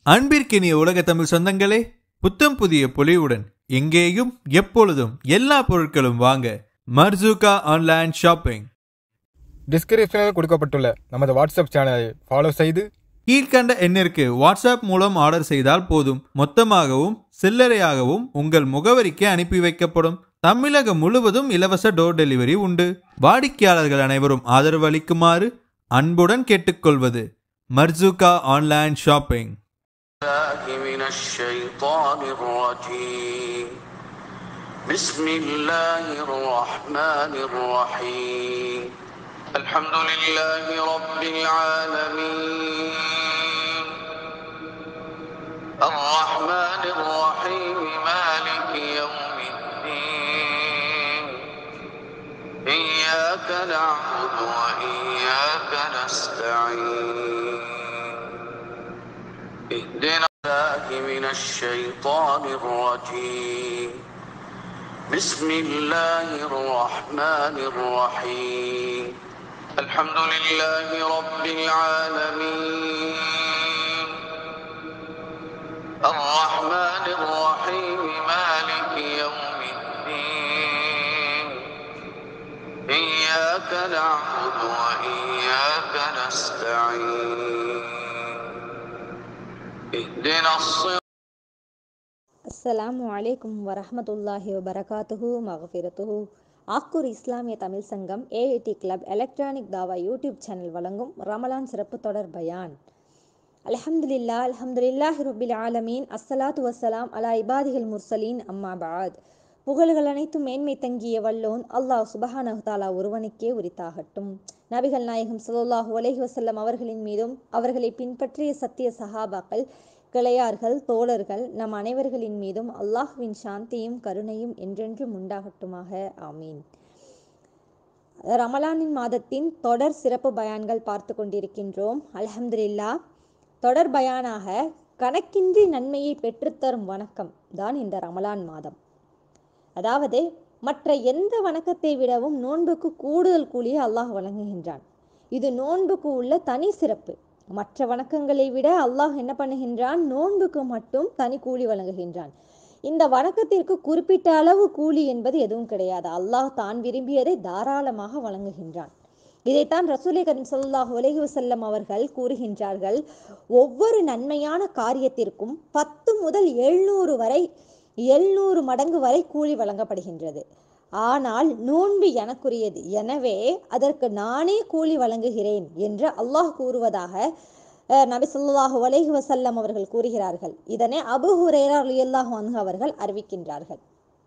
அன்பிற்கினிய உலக தமிழ் சொந்தங்களே புத்தம் புதிய பொலிவுடன் எங்கேயும் எப்பொழுதும் எல்லா பொருட்களும் வாங்க மர்சூகா ஆன்லைன் ஷாப்பிங் டிஸ்கிரிப்ஷனில் கொடுக்கப்பட்டுள்ள நமது வாட்ஸ்அப் சேனலை ஃபாலோ செய்து கீழ்கண்ட எண்ணிற்கு வாட்ஸ்அப் மூலம் ஆர்டர் செய்தால் போதும் மொத்தமாகவும் சில்லறையாகவும் உங்கள் முகவரிக்கு அனுப்பி வைக்கப்படும் தமிழகம் முழுவதும் இலவச டோர் டெலிவரி உண்டு வாடிக்கையாளர்கள் அனைவரும் ஆதரவு அளிக்குமாறு அன்புடன் கேட்டுக்கொள்வது மர்சூகா ஆன்லைன் ஷாப்பிங் الله من الشيطان الرجيم بسم الله الرحمن الرحيم الحمد لله رب العالمين الرحمن الرحيم مالك يوم الدين إياك نعبد وإياك نستعين اهدنا الله من الشيطان الرجيم بسم الله الرحمن الرحيم الحمد لله رب العالمين الرحمن الرحيم مالك يوم الدين إياك نعبد وإياك نستعين اهدنا الصراط அஸ்ஸலாமு அலைக்கும் வரஹ்மத்துல்லாஹி வபரகாத்துஹு மகஃபிரத்துஹு ஆக்கூர் இஸ்லாமிய Tamil Sangam AIT club electronic தாவா யூடியூப் சேனல் வழங்கும் ரமலான் சிறப்பு தொடர் பயான் அல்ஹம்துலில்லா அல்ஹம்துலில்லாஹி ரபில் ஆலமீன் அஸ்ஸலாத்து வஸ்ஸலாம் அலா இபாதிகள் முர்சலீன் அம்மா பாத் புகழ்கள் அனைத்தும் மேன்மை தங்கிய வல்லோன் அல்லாஹ் சுபஹானஹு தஆலா ஒருவனுக்கே உரித்தாகட்டும் நபிகள் நாயகம் ஸல்லல்லாஹு அலைஹி வஸல்லம் அவர்களின் மீதும் அவர்களை பின்பற்றிய சத்திய சஹாபாக்கள் கிளையார்கள் தோழர்கள் நம் அனைவர்களின் மீதும் அல்லாஹ்வின் சாந்தியும் கருணையும் என்றென்றும் உண்டாகட்டுமாக ஆமீன் ரமலானின் மாதத்தின் தொடர் சிறப்பு பயான்கள் பார்த்து கொண்டிருக்கின்றோம் அல்ஹம்துலில்லா தொடர் பயானாக கணக்கின்றி நன்மையை பெற்றுத்தரும் வணக்கம் தான் இந்த ரமலான் மாதம் அதாவது மற்ற எந்த வணக்கத்தை விடவும் நோன்புக்கு கூடுதல் கூலியை அல்லாஹ் வழங்குகின்றான் இது நோன்புக்கு உள்ள தனி சிறப்பு மற்ற வணக்கங்களை விட அல்லாஹ் என்ன பண்ணுகின்றான் நோன்புக்கு மட்டும் தனி கூலி வழங்குகின்றான் இந்த வணக்கத்திற்கு குறிப்பிட்ட அளவு கூலி என்பது எதுவும் கிடையாது அல்லாஹ் தான் விரும்பியதை தாராளமாக வழங்குகின்றான் இதைத்தான் ரசூலை கரீம் ஸல்லல்லாஹு அலைஹி வஸல்லம் அவர்கள் கூறுகின்றார்கள் ஒவ்வொரு நன்மையான காரியத்திற்கும் பத்து முதல் எழுநூறு வரை எழுநூறு மடங்கு வரை கூலி வழங்கப்படுகின்றது ஆனால் நோன்பு எனக்குரியது எனவே அதற்கு நானே கூலி வழங்குகிறேன் என்று அல்லாஹ் கூறுவதாக அஹ், நபி ஸல்லல்லாஹு அலைஹி வஸல்லம் அவர்கள் கூறுகிறார்கள் இதனை அபு ஹுரேரா ரலியல்லாஹு அன்ஹு அவர்கள் அறிவிக்கின்றார்கள்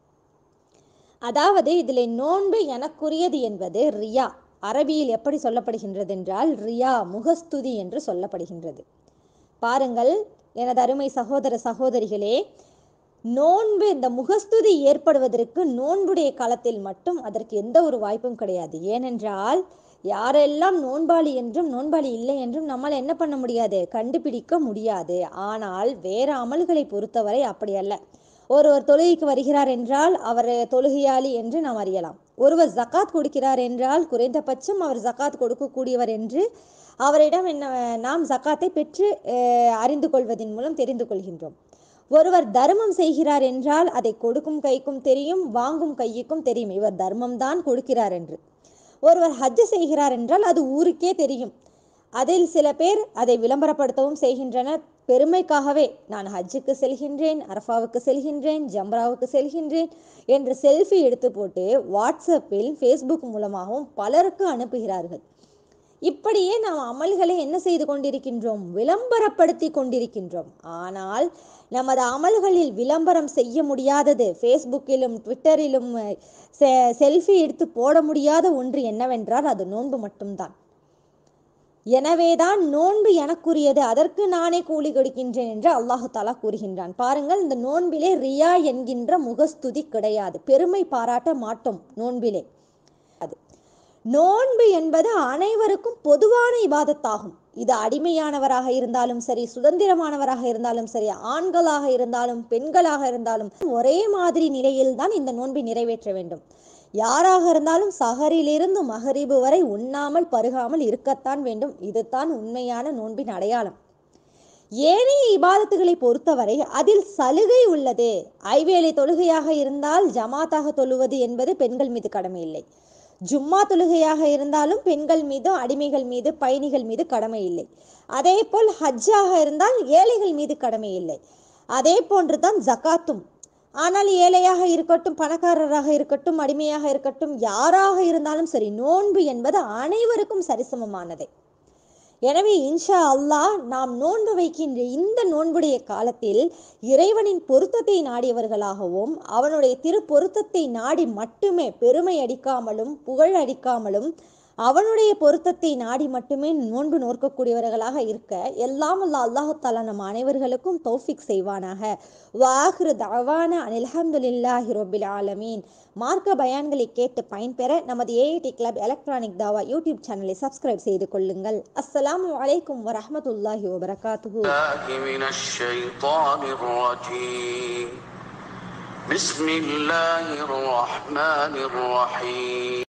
அதாவது இதில் நோன்பு எனக்குரியது என்பது ரியா அரபியில் எப்படி சொல்லப்படுகின்றது என்றால் ரியா முகஸ்துதி என்று சொல்லப்படுகின்றது பாருங்கள் எனது அருமை சகோதர சகோதரிகளே நோன்பு இந்த முகஸ்துதி ஏற்படுவதற்கு நோன்புடைய காலத்தில் மட்டும் அதற்கு எந்த ஒரு வாய்ப்பும் கிடையாது ஏனென்றால் யாரெல்லாம் நோன்பாளி என்றும் நோன்பாளி இல்லை என்றும் நம்மால் என்ன பண்ண முடியாது கண்டுபிடிக்க முடியாது ஆனால் வேற அமல்களை பொறுத்தவரை அப்படி அல்ல ஒருவர் தொழுகைக்கு வருகிறார் என்றால் அவர் தொழுகையாளி என்று நாம் அறியலாம் ஒருவர் ஜகாத் கொடுக்கிறார் என்றால் குறைந்தபட்சம் அவர் ஜகாத் கொடுக்கக்கூடியவர் என்று அவரிடம் என்ன நாம் ஜகாத்தை பெற்று அஹ், அறிந்து கொள்வதன் மூலம் தெரிந்து கொள்கின்றோம் ஒருவர் தர்மம் செய்கிறார் என்றால் அதை கொடுக்கும் கைக்கும் தெரியும் வாங்கும் கையுக்கும் தெரியும் இவர் தர்மம் தான் கொடுக்கிறார் என்று ஒருவர் ஹஜ் செய்கிறார் என்றால் அது ஊருக்கே தெரியும் அதில் சில பேர் அதை விளம்பரப்படுத்தவும் செய்கின்றனர் பெருமைக்காகவே நான் ஹஜ்ஜுக்கு செல்கின்றேன் அரஃபாவுக்கு செல்கின்றேன் ஜம்ராவுக்கு செல்கின்றேன் என்று செல்ஃபி எடுத்து போட்டு வாட்ஸ்அப்பில் ஃபேஸ்புக் மூலமாகவும் பலருக்கு அனுப்புகிறார்கள் இப்படியே நாம் அமல்களை என்ன செய்து கொண்டிருக்கின்றோம் விளம்பரப்படுத்தி கொண்டிருக்கின்றோம் ஆனால் நமது அமல்களில் விளம்பரம் செய்ய முடியாதது ஃபேஸ்புக்கிலும் ட்விட்டரிலும் செ- செல்ஃபி எடுத்து போட முடியாத ஒன்று என்னவென்றால் அது நோன்பு மட்டும்தான் எனவேதான் நோன்பு எனக்குரியது அதற்கு நானே கூலி கொடுக்கின்றேன் என்று அல்லாஹு தாலா கூறுகின்றான் பாருங்கள் இந்த நோன்பிலே ரியா என்கின்ற முகஸ்துதி கிடையாது பெருமை பாராட்ட மாட்டோம் நோன்பிலே அது நோன்பு என்பது அனைவருக்கும் பொதுவான இபாதத்தாகும் இது அடிமையானவராக இருந்தாலும் சரி சுதந்திரமானவராக இருந்தாலும் சரி ஆண்களாக இருந்தாலும் பெண்களாக இருந்தாலும் ஒரே மாதிரி நிலையில்தான் இந்த நோன்பை நிறைவேற்ற வேண்டும் யாராக இருந்தாலும் சஹரிலிருந்து மகரிபு வரை உண்ணாமல் பருகாமல் இருக்கத்தான் வேண்டும் இதுதான் உண்மையான நோன்பின் அடையாளம் ஏனைய இபாதத்துகளை பொறுத்தவரை அதில் சலுகை உள்ளது ஐவேளை தொழுகையாக இருந்தால் ஜமாத்தாக தொழுவது என்பது பெண்கள் மீது கடமை இல்லை ஜும்மா தொழுகையாக இருந்தாலும் பெண்கள் மீதும் அடிமைகள் மீது பயணிகள் மீது கடமை இல்லை அதே போல் ஹஜ்ஜாக இருந்தால் ஏழைகள் மீது கடமை இல்லை அதே போன்று தான் ஜகாத்தும் ஆனால் ஏழையாக இருக்கட்டும் பணக்காரராக இருக்கட்டும் அடிமையாக இருக்கட்டும் யாராக இருந்தாலும் சரி நோன்பு என்பது அனைவருக்கும் சரிசமமானதே எனவே இன்ஷா அல்லாஹ் நாம் நோன்பு வைக்கின்ற இந்த நோன்புடைய காலத்தில் இறைவனின் பொருத்தத்தை நாடியவர்களாகவும் அவனுடைய திரு பொருத்தத்தை நாடி மட்டுமே பெருமை அடிக்காமலும் புகழ் அடிக்காமலும் அவனுடைய பொருத்தத்தை நாடி மட்டுமே நோன்பு நோக்கக்கூடியவர்களாக இருக்க எல்லாம் அல்ல அல்லாஹு தாலா நம் அனைவர்களுக்கும் தௌஃபிக் செய்வானாக வாஹ்ரு தவான அனில்ஹம்துலில்லாஹி ரொபில் ஆலமீன் மார்க்க பயான்களை கேட்டு பயன்பெற நமது ஏஐடி கிளப் எலக்ட்ரானிக் தாவா யூடியூப் சேனலை சப்ஸ்கிரைப் செய்து கொள்ளுங்கள் அஸ்ஸலாமு அலைக்கும் வரஹ்மத்துல்லாஹி வபரகாத்துஹு الله من الشيطان الرجيم بسم الله الرحمن الرحيم